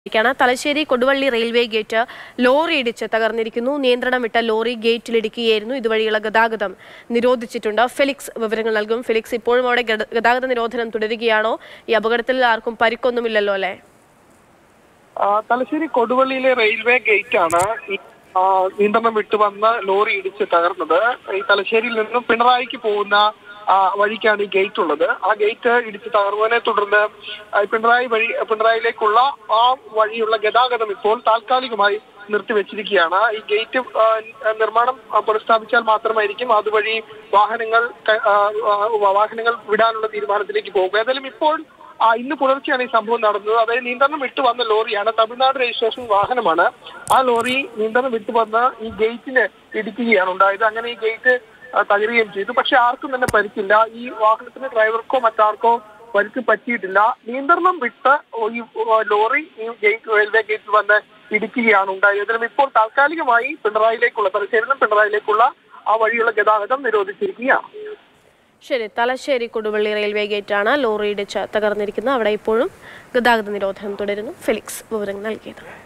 ാണ് Thalassery Koduvally railway gate lorry ഇടിച്ച് തകർന്നിരിക്കുന്നു നിയന്ത്രണം വിട്ട ലോറി ഗേറ്റിലിടിക്കുകയായിരുന്നു ഇതുവഴിയുള്ള ഗതാഗതം നിരോധിച്ചിട്ടുണ്ട് ഫെലിക്സ് വിവരങ്ങൾ നൽകും ഫെലിക്സ് ഇപ്പോഴും അവിടെ ഗത- ഗതാഗത നിരോധനം തുടരുകയാണോ ഈ അപകടത്തിൽ ആർക്കും പരിക്കൊന്നുമില്ലല്ലോ അല്ലേ ആ, തലശ്ശേരി കൊടുവള്ളിയിലെ റെയിൽവേ ഗേറ്റ് ആണ് ഈ ആ, നിയന്ത്രണം വിട്ടുവന്ന ലോറി ഇടിച്ച് തകർന്നത് ഈ തലശ്ശേരിയിൽ നിന്നും പിണറായിക്ക് പോകുന്ന ആ, വഴിക്കാണ് ഈ ഗേറ്റ് ഉള്ളത് ആ ഗേറ്റ് ഇടിച്ച് തകർന്നതിനെ തുടർന്ന് ആ, പിണറായി വഴി പിണറായിലേക്കുള്ള ആ വഴിയുള്ള ഗതാഗതം ഇപ്പോൾ താൽക്കാലികമായി നിർത്തിവെച്ചിരിക്കുകയാണ് ഈ ഗേറ്റ് ആ, നിർമ്മാണം ആ, പുനഃസ്ഥാപിച്ചാൽ മാത്രമായിരിക്കും അതുവഴി വാഹനങ്ങൾ ക- ആ, ആ, വാഹനങ്ങൾ വിടാനുള്ള തീരുമാനത്തിലേക്ക് പോകും ഏതായാലും ഇപ്പോൾ ആ ഇന്ന് പുലർച്ചെയാണ് ഈ സംഭവം നടന്നത് അതായത് നിയന്ത്രണം വിട്ടു വന്ന ലോറിയാണ് തമിഴ്നാട് രജിസ്ട്രേഷൻ വാഹനമാണ് ആ ലോറി നിയന്ത്രണം വിട്ടു വന്ന് ഈ ഗേറ്റിന് ഇടിക്കുകയാണ് ഉണ്ടായത് അങ്ങനെ ഈ ഗേറ്റ് ആ, തകരുകയും ചെയ്തു പക്ഷെ ആർക്കും തന്നെ പരിക്കില്ല ഈ വാഹനത്തിന് ഡ്രൈവർക്കോ മറ്റാർക്കോ പരിക്ക് പറ്റിയിട്ടില്ല നിയന്ത്രണം വിട്ട് ഈ ലോറി ഈ ഗേറ്റ് റെയിൽവേ ഗേറ്റിൽ വന്ന് ഇടിക്കുകയാണ് ഉണ്ടായത് ഇതിലും ഇപ്പോൾ താൽക്കാലികമായി പിണറായിലേക്കുള്ള തലശ്ശേരിയിലും പിണറായിലേക്കുള്ള ആ വഴിയുള്ള ഗതാഗതം നിരോധിച്ചിരിക്കുകയാണ് ശരി തലശ്ശേരി കൊടുവള്ളി റെയിൽവേ ഗേറ്റാണ് ലോറി ഇടിച്ച് തകർന്നിരിക്കുന്നത് അവിടെ ഇപ്പോഴും ഗതാഗത നിരോധനം തുടരുന്നു ഫെലിക്സ് വിവരങ്ങൾ നൽകിയത്